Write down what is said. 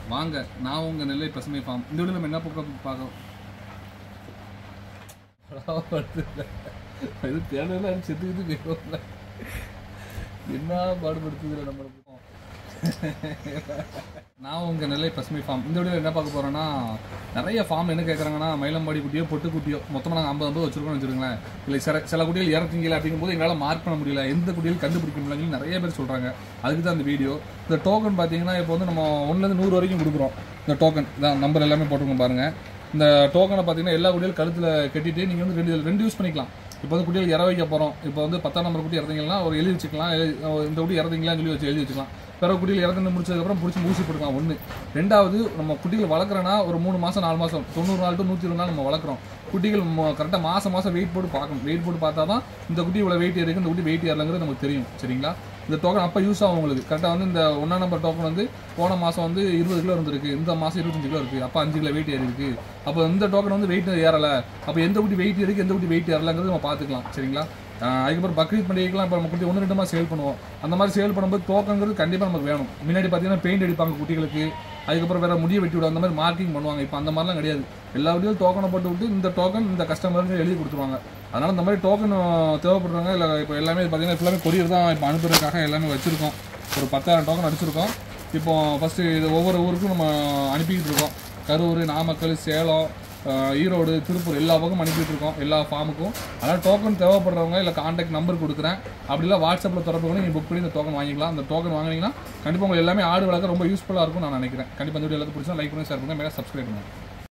வாங்க நான் உங்க நெல்லை பசுமை ஃபார்ம் இந்த வீடியோ நம்ம என்ன பக்கம் பார்க்க இது தேவையில்ல செத்து இது கேட்கல என்ன பாடுபடுத்துதுல நம்மளுக்கு நான் உங்க நெல்லை பசுமை ஃபார்ம் இந்த வீடியோ என்ன பார்க்க போறேன்னா நிறைய ஃபார்ம் என்ன கேட்குறாங்கன்னா மயிலம்பாடி குட்டியோ பொட்டு குட்டியோ மொத்தமாக நாங்கள் ஐம்பது ஐம்பது வச்சிருக்கோம்னு வச்சுருங்களேன் இல்லை சில சில குட்டிகள் இறக்குங்கல அப்படிங்கும்போது எங்களால் மார்க் பண்ண முடியல எந்த குட்டிகள் கண்டுபிடிக்க முடியலன்னு நிறைய பேர் சொல்கிறாங்க அதுக்கு தான் இந்த வீடியோ இந்த டோக்கன் பார்த்தீங்கன்னா இப்போ வந்து நம்ம ஒன்றுலேருந்து நூறு வரைக்கும் கொடுக்குறோம் இந்த டோக்கன் இதான் நம்பர் எல்லாமே போட்டுருக்கோம் பாருங்கள் இந்த டோக்கனை பார்த்தீங்கன்னா எல்லா குட்டிகளும் கழுத்தில் கட்டிட்டு நீங்கள் வந்து ரெண்டு ரெண்டு யூஸ் பண்ணிக்கலாம் இப்போ வந்து குட்டிகள் இற வைக்க போகிறோம் இப்போ வந்து பத்தாம் நம்பர் குட்டி இறந்தீங்கன்னா ஒரு எழுதி வச்சுக்கலாம் எழுதி- இந்த குட்டி இறந்தீங்களான்னு சொல்லி வச்சு எழுதி வச்சுக்கலாம் பிறகு குட்டிகள் இறந்து முடிச்சதுக்கப்புறம் பிடிச்சி ஊசி போட்டுக்கலாம் ஒன்று ரெண்டாவது நம்ம குட்டிகள் வளர்க்குறோன்னா ஒரு மூணு மாதம் நாலு மாதம் தொண்ணூறு நாள் டு நூற்றி இருபது நாள் நம்ம வளர்க்குறோம் குட்டிகள் கரெக்டாக மாதம் மாதம் வெயிட் போட்டு பார்க்கணும் வெயிட் போட்டு பார்த்தா தான் இந்த குட்டி இவ்வளோ வெயிட் இருக்கு இந்த குட்டி வெயிட் ஏறலங்கிறது நமக்கு தெரியும் சரிங்களா இந்த டோக்கன் அப்போ யூஸ் ஆகும் உங்களுக்கு கரெக்டாக வந்து இந்த ஒன்றாம் நம்பர் டோக்கன் வந்து போன மாதம் வந்து இருபது கிலோ இருந்திருக்கு இந்த மாதம் இருபத்தஞ்சு கிலோ இருக்குது அப்போ அஞ்சு கிலோ வெயிட் ஏறி இருக்கு அப்போ இந்த டோக்கன் வந்து வெயிட் ஏறலை அப்போ எந்த குட்டி வெயிட் இருக்கு எந்த குட்டி வெயிட் ஏறலங்கிறது நம்ம பார்த்துக்கலாம் சரிங்களா ஆஹ் அதுக்கப்புறம் பக்ரீத் பண்டிகைக்கெல்லாம் இப்போ நம்ம குட்டி ஒன்று ரெண்டு மாதம் சேல் பண்ணுவோம் அந்த மாதிரி சேல் பண்ணும்போது டோக்கன்ங்கிறது கண்டிப்பாக நமக்கு வேணும் முன்னாடி பார்த்தீங்கன்னா பெயிண்ட் அடிப்பாங்க குட்டிகளுக்கு அதுக்கப்புறம் வேற முடிய வெட்டி விடும் அந்த மாதிரி மார்க்கிங் பண்ணுவாங்க இப்போ அந்த மாதிரிலாம் கிடையாது எல்லா வீடியும் டோக்கனை போட்டு விட்டு இந்த டோக்கன் இந்த கஸ்டமருக்கு எழுதி கொடுத்துருவாங்க அதனால இந்த மாதிரி டோக்கன் தேவைப்படுறவங்க இல்லை இப்போ எல்லாமே பார்த்தீங்கன்னா எல்லாமே கொரியர் தான் இப்போ அனுப்புறதுக்காக எல்லாமே வச்சிருக்கோம் ஒரு பத்தாயிரம் டோக்கன் அடிச்சிருக்கோம் இப்போ ஃபஸ்ட்டு இது ஒவ்வொரு ஊருக்கும் நம்ம அனுப்பிக்கிட்டு இருக்கோம் கரூர் நாமக்கல் சேலம் ஆஹ் ஈரோடு திருப்பூர் எல்லா பக்கமும் அனுப்பிட்டு இருக்கோம் எல்லா ஃபார்முக்கும் அதனால் டோக்கன் தேவைப்படுறவங்க இல்லை கான்டாக்ட் நம்பர் கொடுக்குறேன் அப்படிலாம் வாட்ஸ்அப்பில் தொடர்பு கூட நீங்கள் புக் பண்ணி இந்த டோக்கன் வாங்கிக்கலாம் அந்த டோக்கன் வாங்கினீங்கன்னா கண்டிப்பாக உங்களுக்கு எல்லாமே ஆடு வளர்க்க ரொம்ப யூஸ்ஃபுல்லாக இருக்கும் நான் நினைக்கிறேன் கண்டிப்பாக இந்த வீடியோ எல்லாத்தையும் பிடிச்சா லைக் பண்ணி ஷேர் பண்ணுங்க மேலே சப்ஸ்கிரைப் பண்ணுங்க